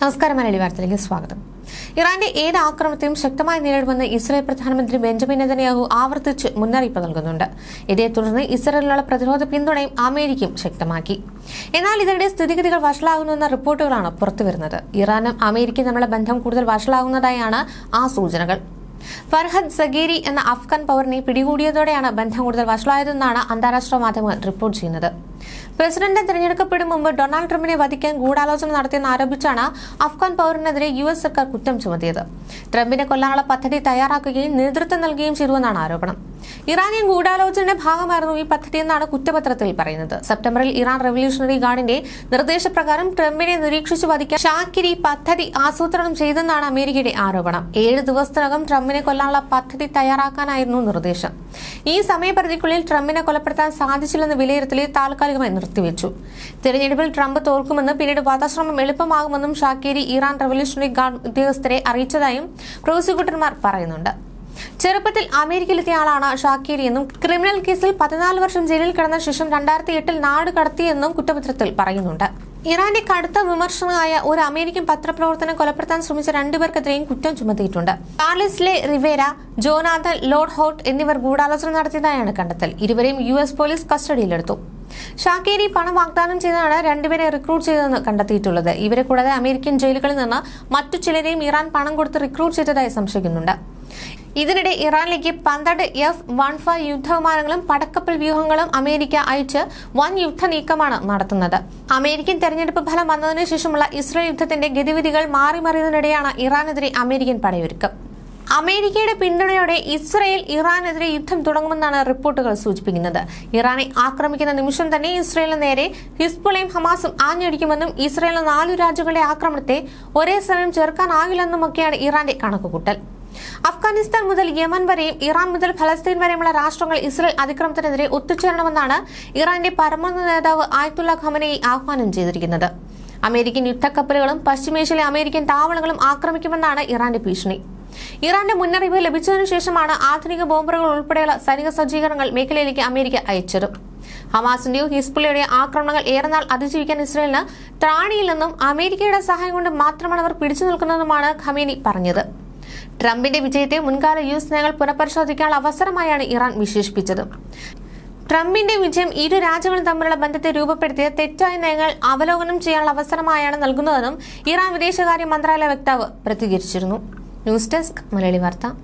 നമസ്കാരം മലയാളി വാർത്തയിലേക്ക് സ്വാഗതം ഇറാന്റെ ഏത് ആക്രമണത്തെയും ശക്തമായി നേരിടുമെന്ന് ഇസ്രായേൽ പ്രധാനമന്ത്രി ബെഞ്ചമിൻ നെതന്യാഹു ആവർത്തിച്ച് മുന്നറിയിപ്പ് നൽകുന്നുണ്ട് ഇതേ തുടർന്ന് ഇസ്രായേലിനുള്ള പ്രതിരോധ പിന്തുണയും അമേരിക്കയും ശക്തമാക്കി എന്നാൽ ഇതിനിടെ സ്ഥിതിഗതികൾ വഷളാകുന്നുവെന്ന റിപ്പോർട്ടുകളാണ് പുറത്തുവരുന്നത് ഇറാനും അമേരിക്കയും തമ്മിലുള്ള ബന്ധം കൂടുതൽ വഷളാകുന്നതായാണ് ആ സൂചനകൾ ഫർഹദ് സഗേരി എന്ന അഫ്ഗാൻ പൗരനെ പിടികൂടിയതോടെയാണ് ബന്ധം കൂടുതൽ വഷളായതെന്നാണ് അന്താരാഷ്ട്ര മാധ്യമങ്ങൾ റിപ്പോർട്ട് ചെയ്യുന്നത് പ്രസിഡന്റ് തിരഞ്ഞെടുക്കപ്പെടും മുമ്പ് ഡൊണാൾഡ് ട്രംപിനെ വധിക്കാൻ ഗൂഢാലോചന നടത്തിയെന്ന് ആരോപിച്ചാണ് അഫ്ഗാൻ പൗരനെതിരെ യു എസ് സർക്കാർ കുറ്റം ചുമത്തിയത് ട്രംപിനെ കൊല്ലാനുള്ള പദ്ധതി തയ്യാറാക്കുകയും നേതൃത്വം നൽകുകയും ചെയ്തുവെന്നാണ് ആരോപണം ഇറാനിയൻ ഗൂഢാലോചനയുടെ ഭാഗമായിരുന്നു ഈ പദ്ധതി എന്നാണ് കുറ്റപത്രത്തിൽ പറയുന്നത് സെപ്റ്റംബറിൽ ഇറാൻ റവല്യൂഷണറി ഗാർഡിന്റെ നിർദ്ദേശപ്രകാരം ട്രംപിനെ നിരീക്ഷിച്ചു വധിക്കാൻ ഷാക്കിരി പദ്ധതി ആസൂത്രണം ചെയ്തെന്നാണ് അമേരിക്കയുടെ ആരോപണം ഏഴ് ദിവസത്തിനകം ട്രംപിനെ കൊല്ലാനുള്ള പദ്ധതി തയ്യാറാക്കാനായിരുന്നു നിർദ്ദേശം ഈ സമയപരിധിക്കുള്ളിൽ ട്രംപിനെ കൊലപ്പെടുത്താൻ സാധിച്ചില്ലെന്ന് വിലയിരുത്തലിൽ താൽക്കാലികമായി നിർത്തിവെച്ചു തെരഞ്ഞെടുപ്പിൽ ട്രംപ് തോൽക്കുമെന്ന് പിന്നീട് വധശ്രമം എളുപ്പമാകുമെന്നും ഷാക്കേരി ഇറാൻ റവല്യൂഷണറി ഗാർഡ് ഉദ്യോഗസ്ഥരെ അറിയിച്ചതായും പ്രോസിക്യൂട്ടർമാർ പറയുന്നുണ്ട് ചെറുപ്പത്തിൽ അമേരിക്കയിലെത്തിയ ആളാണ് ഷാക്കേരി എന്നും ക്രിമിനൽ കേസിൽ പതിനാല് വർഷം ജയിലിൽ കിടന്ന ശേഷം രണ്ടായിരത്തി എട്ടിൽ നാട് കടത്തിയെന്നും കുറ്റപത്രത്തിൽ പറയുന്നുണ്ട് ഇറാന്റെ കടുത്ത വിമർശനമായ ഒരു അമേരിക്കൻ പത്രപ്രവർത്തനം കൊലപ്പെടുത്താൻ ശ്രമിച്ച രണ്ടുപേർക്കെതിരെയും കുറ്റം ചുമത്തിയിട്ടുണ്ട് Carlisle Rivera Jonathan Loadholt എന്നിവർ ഗൂഢാലോചന നടത്തിയതായാണ് കണ്ടെത്തൽ ഇരുവരെയും യു എസ് പോലീസ് കസ്റ്റഡിയിലെടുത്തു ഷാക്കേരി പണം വാഗ്ദാനം ചെയ്താണ് രണ്ടുപേരെ റിക്രൂട്ട് ചെയ്തതെന്ന് കണ്ടെത്തിയിട്ടുള്ളത് ഇവരെ കൂടാതെ അമേരിക്കൻ ജയിലുകളിൽ നിന്ന് മറ്റു ചിലരെയും ഇറാൻ പണം കൊടുത്ത് റിക്രൂട്ട് ചെയ്തതായി സംശയിക്കുന്നുണ്ട് ഇതിനിടെ ഇറാനിലേക്ക് പന്ത്രണ്ട് എഫ് വൺ ഫൈവ് യുദ്ധവിമാനങ്ങളും പടക്കപ്പൽ വ്യൂഹങ്ങളും അമേരിക്ക അയച്ച് വൻ യുദ്ധ നീക്കമാണ് നടത്തുന്നത് അമേരിക്കൻ തെരഞ്ഞെടുപ്പ് ഫലം വന്നതിനു ശേഷമുള്ള ഇസ്രയേൽ യുദ്ധത്തിന്റെ ഗതിവിധികൾ മാറി മറിയുന്നതിനിടെയാണ് ഇറാനെതിരെ അമേരിക്കൻ പടയൊരുക്കം അമേരിക്കയുടെ പിന്തുണയോടെ ഇസ്രയേൽ ഇറാനെതിരെ യുദ്ധം തുടങ്ങുമെന്നാണ് റിപ്പോർട്ടുകൾ സൂചിപ്പിക്കുന്നത് ഇറാനെ ആക്രമിക്കുന്ന നിമിഷം തന്നെ ഇസ്രയേലിന് നേരെ ഹിസ്ബുളയും ഹമാസും ആഞ്ഞടിക്കുമെന്നും ഇസ്രയേലിന് നാലു രാജ്യങ്ങളുടെ ആക്രമണത്തെ ഒരേ സമയം ചെറുക്കാനാകില്ലെന്നുമൊക്കെയാണ് ഇറാന്റെ കണക്കുകൂട്ടൽ അഫ്ഗാനിസ്ഥാൻ മുതൽ യമൻ വരെയും ഇറാൻ മുതൽ ഫലസ്തീൻ വരെയുമുള്ള രാഷ്ട്രങ്ങൾ ഇസ്രയേൽ അതിക്രമത്തിനെതിരെ ഒത്തുചേരണമെന്നാണ് ഇറാന്റെ പരമോന്നത നേതാവ് ആയത്തുള്ള ഖമനയെ ആഹ്വാനം ചെയ്തിരിക്കുന്നത് അമേരിക്കൻ യുദ്ധക്കപ്പലുകളും പശ്ചിമേഷ്യയിലെ അമേരിക്കൻ താവളങ്ങളും ആക്രമിക്കുമെന്നാണ് ഇറാന്റെ ഭീഷണി ഇറാന്റെ മുന്നറിയിപ്പ് ലഭിച്ചതിനു ശേഷമാണ് ആധുനിക ബോംബറുകൾ ഉൾപ്പെടെയുള്ള സൈനിക സജ്ജീകരണങ്ങൾ മേഖലയിലേക്ക് അമേരിക്ക അയച്ചത് ഹമാസിന്റെയോ ഹിസ്ബുള്ളയുടെയോ ആക്രമണങ്ങൾ ഏറെ നാൾ അതിജീവിക്കാൻ ഇസ്രയേലിന് ത്രാണിയില്ലെന്നും അമേരിക്കയുടെ സഹായം കൊണ്ട് മാത്രമാണ് അവർ പിടിച്ചു നിൽക്കുന്നതെന്നുമാണ് ഖമേനി പറഞ്ഞത് ട്രംപിന്റെ വിജയത്തെ മുൻകാല യു എസ് നയങ്ങൾ പുനഃപരിശോധിക്കാനുള്ള അവസരമായാണ് ഇറാൻ വിശേഷിപ്പിച്ചത് ട്രംപിന്റെ വിജയം ഇരു രാജ്യങ്ങളും തമ്മിലുള്ള ബന്ധത്തെ രൂപപ്പെടുത്തിയ തെറ്റായ നയങ്ങൾ അവലോകനം ചെയ്യാനുള്ള അവസരമായാണ് നൽകുന്നതെന്നും ഇറാൻ വിദേശകാര്യ മന്ത്രാലയ വക്താവ് പ്രതികരിച്ചിരുന്നു ന്യൂസ് ഡെസ്ക് മലയാളി വാർത്ത